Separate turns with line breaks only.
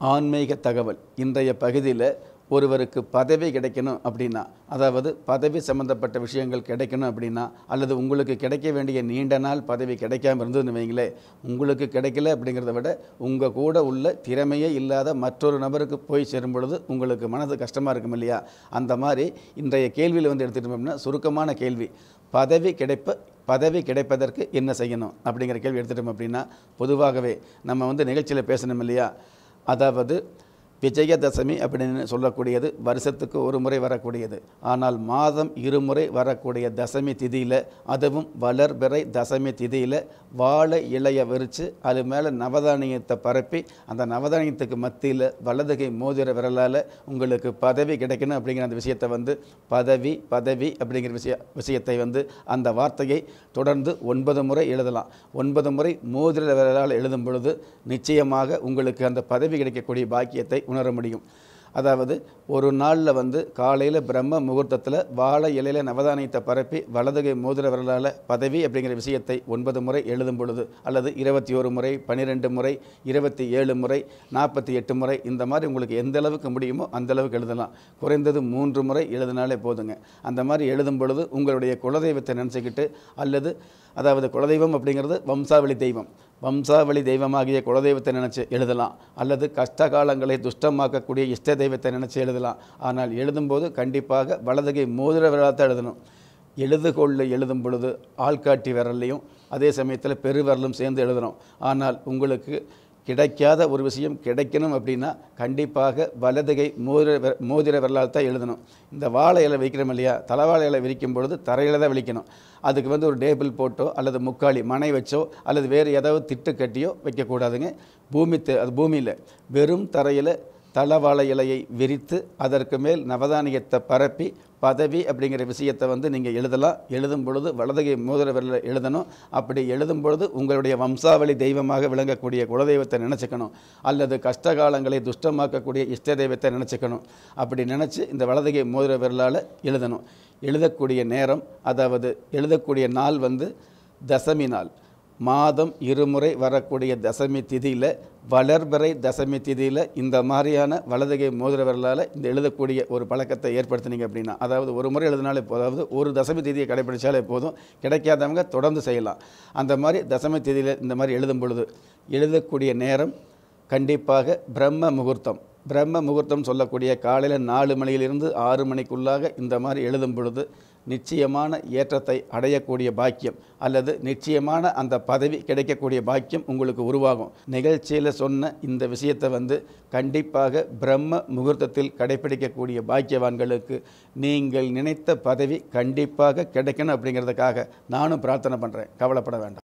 ஆன்மீக தகவல் இன்றைய பகுதியில் ஒருவருக்கு பதவி கிடைக்கணும் அப்படின்னா அதாவது பதவி சம்பந்தப்பட்ட விஷயங்கள் கிடைக்கணும் அப்படின்னா அல்லது உங்களுக்கு கிடைக்க வேண்டிய நீண்ட நாள் பதவி கிடைக்காம இருந்ததுன்னு வைங்களேன் உங்களுக்கு கிடைக்கல அப்படிங்கிறத விட உங்கள் கூட உள்ள திறமையே இல்லாத மற்றொரு நபருக்கு போய் சேரும் பொழுது உங்களுக்கு மனது கஷ்டமாக இருக்கும் இல்லையா அந்த மாதிரி இன்றைய கேள்வியில் வந்து எடுத்துகிட்டோம்னா சுருக்கமான கேள்வி பதவி கிடைப்ப பதவி கிடைப்பதற்கு என்ன செய்யணும் அப்படிங்கிற கேள்வி எடுத்துட்டோம் அப்படின்னா பொதுவாகவே நம்ம வந்து நிகழ்ச்சியில் பேசணும் இல்லையா அதாவது விஜயதசமி அப்படின்னு சொல்லக்கூடியது வருஷத்துக்கு ஒரு முறை வரக்கூடியது ஆனால் மாதம் இருமுறை வரக்கூடிய தசமி திதியில் அதுவும் வளர்பிறை தசமி திதியில் வாழை இலையை விரித்து அது மேலே நவதானியத்தை பரப்பி அந்த நவதானியத்துக்கு மத்தியில் வலதுகை மோதிர விரலால் உங்களுக்கு பதவி கிடைக்கணும் அப்படிங்கிற அந்த விஷயத்தை வந்து பதவி பதவி அப்படிங்கிற விஷய விஷயத்தை வந்து அந்த வார்த்தையை தொடர்ந்து ஒன்பது முறை எழுதலாம் ஒன்பது முறை மோதிர விரலால் எழுதும் பொழுது நிச்சயமாக உங்களுக்கு அந்த பதவி கிடைக்கக்கூடிய பாக்கியத்தை உணர முடியும் அதாவது ஒரு நாளில் வந்து காலையில் பிரம்ம முகூர்த்தத்தில் வாழை இலையில நவதானியத்தை பரப்பி வலதுகை மோதிர விரலால் பதவி அப்படிங்கிற விஷயத்தை ஒன்பது முறை எழுதும் பொழுது அல்லது இருபத்தி ஒரு முறை பன்னிரெண்டு முறை இருபத்தி ஏழு முறை நாற்பத்தி எட்டு முறை இந்த மாதிரி உங்களுக்கு எந்த அளவுக்கு முடியுமோ அந்த அளவுக்கு எழுதலாம் குறைந்தது மூன்று முறை எழுதினாலே போதுங்க அந்த மாதிரி எழுதும் பொழுது உங்களுடைய குலதெய்வத்தை நினச்சிக்கிட்டு அல்லது அதாவது குலதெய்வம் அப்படிங்கிறது வம்சாவளி தெய்வம் வம்சாவளி தெய்வமாகிய குலதெய்வத்தை நினச்சி எழுதலாம் அல்லது கஷ்ட காலங்களை துஷ்டமாக்கக்கூடிய இஷ்ட தெய்வத்தை நினச்சி எழுதலாம் ஆனால் எழுதும்போது கண்டிப்பாக வலதுகை மோதிர விரலத்தை எழுதணும் எழுதுகோளில் எழுதும் பொழுது ஆள்காட்டி விரல்லையும் அதே சமயத்தில் பெருவிரலும் சேர்ந்து எழுதணும் ஆனால் உங்களுக்கு கிடைக்காத ஒரு விஷயம் கிடைக்கணும் அப்படின்னா கண்டிப்பாக வலதுகை மோதிர விர- மோதிர விரலால் தான் எழுதணும் இந்த வாழை இலை வைக்கிறோம் இல்லையா தலைவாழை இலை விரிக்கும் பொழுது தரையில் தான் விழிக்கணும் அதுக்கு வந்து ஒரு டேபிள் போட்டோ அல்லது முக்காளி மனை வச்சோ அல்லது வேறு ஏதாவது திட்டு கட்டியோ வைக்கக்கூடாதுங்க பூமி தெ- அது பூமியில் வெறும் தரையில் தளவாழை இலையை விரித்து அதற்கு மேல் நவதானியத்தை பரப்பி பதவி அப்படிங்கிற விஷயத்தை வந்து நீங்கள் எழுதலாம் எழுதும் பொழுது வலதுகை மோதிர விரல எழுதணும் அப்படி எழுதும் பொழுது உங்களுடைய வம்சாவளி தெய்வமாக விளங்கக்கூடிய குலதெய்வத்தை நினச்சிக்கணும் அல்லது கஷ்ட காலங்களை துஷ்டமாக்கக்கூடிய இஷ்ட தெய்வத்தை நினச்சிக்கணும் அப்படி நினச்சி இந்த வலதுகை மோதிர விரலால் எழுதணும் எழுதக்கூடிய நேரம் அதாவது எழுதக்கூடிய நாள் வந்து தசமி நாள் மாதம் இருமுறை வரக்கூடிய தசமி திதியில் வளர்பிறை தசமி திதியில் இந்த மாதிரியான வலதுகை மோதிர விரலால் இந்த எழுதக்கூடிய ஒரு பழக்கத்தை ஏற்படுத்தினீங்க அப்படின்னா அதாவது ஒரு முறை எழுதினாலே போதும் அதாவது ஒரு தசமி திதியை கடைபிடிச்சாலே போதும் கிடைக்காதவங்க தொடர்ந்து செய்யலாம் அந்த மாதிரி தசமி திதியில் இந்த மாதிரி எழுதும் பொழுது எழுதக்கூடிய நேரம் கண்டிப்பாக பிரம்ம முகூர்த்தம் பிரம்ம முகூர்த்தம் சொல்லக்கூடிய காலையில் நாலு மணியிலிருந்து ஆறு மணிக்குள்ளாக இந்த மாதிரி எழுதும் பொழுது நிச்சயமான ஏற்றத்தை அடையக்கூடிய பாக்கியம் அல்லது நிச்சயமான அந்த பதவி கிடைக்கக்கூடிய பாக்கியம் உங்களுக்கு உருவாகும் நிகழ்ச்சியில் சொன்ன இந்த விஷயத்தை வந்து கண்டிப்பாக பிரம்ம முகூர்த்தத்தில் கடைபிடிக்கக்கூடிய பாக்கியவான்களுக்கு நீங்கள் நினைத்த பதவி கண்டிப்பாக கிடைக்கணும் அப்படிங்கிறதுக்காக நானும் பிரார்த்தனை பண்ணுறேன் கவலைப்பட வேண்டாம்